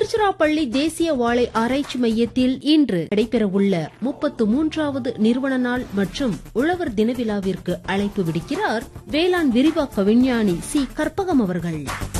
திருச்சிராப்பள்ளி தேசிய வாழை ஆராய்ச்சி மையத்தில் இன்று நடைபெறவுள்ள முப்பத்து மூன்றாவது நிறுவன நாள் மற்றும் உழவர் தின விழாவிற்கு அழைப்பு விடுக்கிறார் வேளாண் விரிவாக்க விஞ்ஞானி சி கற்பகம் அவர்கள்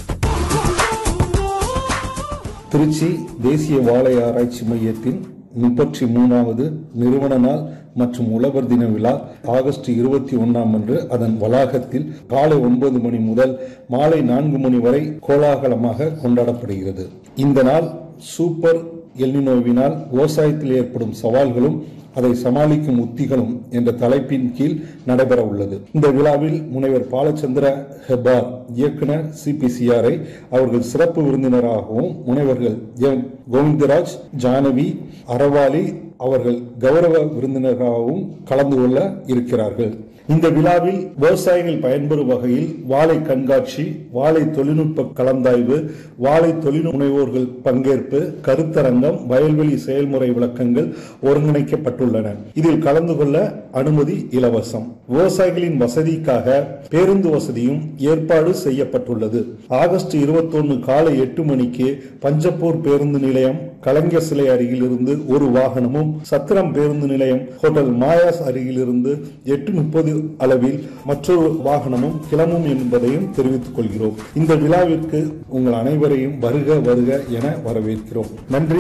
திருச்சி தேசிய வாழை ஆராய்ச்சி மையத்தின் முப்பத்தி மூணாவது நிறுவன நாள் மற்றும் உழவர் தின விழா ஆகஸ்ட் இருபத்தி ஒன்றாம் அன்று அதன் வளாகத்தில் காலை ஒன்பது மணி முதல் மாலை நான்கு மணி வரை கோலாகலமாக கொண்டாடப்படுகிறது இந்த நாள் சூப்பர் எல்னினோவினால் விவசாயத்தில் ஏற்படும் சவால்களும் அதை சமாளிக்கும் உத்திகளும் என்ற தலைப்பின் கீழ் நடைபெற உள்ளது இந்த விழாவில் முனைவர் பாலச்சந்திர ஹெபார் இயக்குனர் சிபிசிஆரை அவர்கள் சிறப்பு விருந்தினராகவும் முனைவர்கள் எம் கோவிந்தராஜ் ஜானவி அறவாளி அவர்கள் கௌரவ விருந்தினராகவும் கலந்து கொள்ள இருக்கிறார்கள் இந்த விழாவில் விவசாயிகள் பயன்பெறும் வகையில் வாழை கண்காட்சி வாழை தொழில்நுட்ப கலந்தாய்வு வாழை தொழில் முனைவோர்கள் பங்கேற்பு கருத்தரங்கம் வயல்வெளி செயல்முறை விளக்கங்கள் ஒருங்கிணைக்கப்பட்டுள்ளன இதில் கலந்து கொள்ள அனுமதி இலவசம் விவசாயிகளின் வசதிக்காக பேருந்து வசதியும் ஏற்பாடு செய்யப்பட்டுள்ளது ஆகஸ்ட் இருபத்தொன்னு காலை எட்டு மணிக்கு பஞ்சப்பூர் பேருந்து நிலையம் கலைஞர் சிலை அருகில் இருந்து ஒரு வாகனமும் சத்திரம் பேருந்து நிலையம் ஹோட்டல் மாயாஸ் அருகில் இருந்து எட்டு முப்பது அளவில் மற்றொரு வாகனமும் கிளம்பும் என்பதையும் தெரிவித்துக் கொள்கிறோம் இந்த விழாவிற்கு உங்கள் அனைவரையும் வருக வருக என வரவேற்கிறோம் நன்றி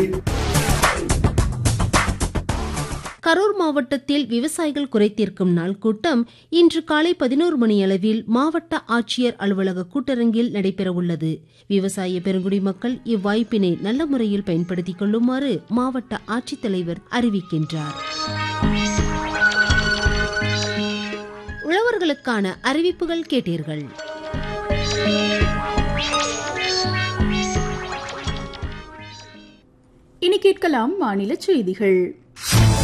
கரூர் மாவட்டத்தில் விவசாயிகள் குறைதீர்க்கும் நாள் கூட்டம் இன்று காலை பதினோரு மணி அளவில் மாவட்ட ஆட்சியர் அலுவலக கூட்டரங்கில் நடைபெறவுள்ளது விவசாய பெருங்குடி மக்கள் இவ்வாய்ப்பினை நல்ல முறையில் பயன்படுத்திக் கொள்ளுமாறு மாவட்ட ஆட்சித்தலைவர் அறிவிக்கின்றார் உழவர்களுக்கான அறிவிப்புகள் கேட்டீர்கள் இனி கேட்கலாம் மாநில செய்திகள்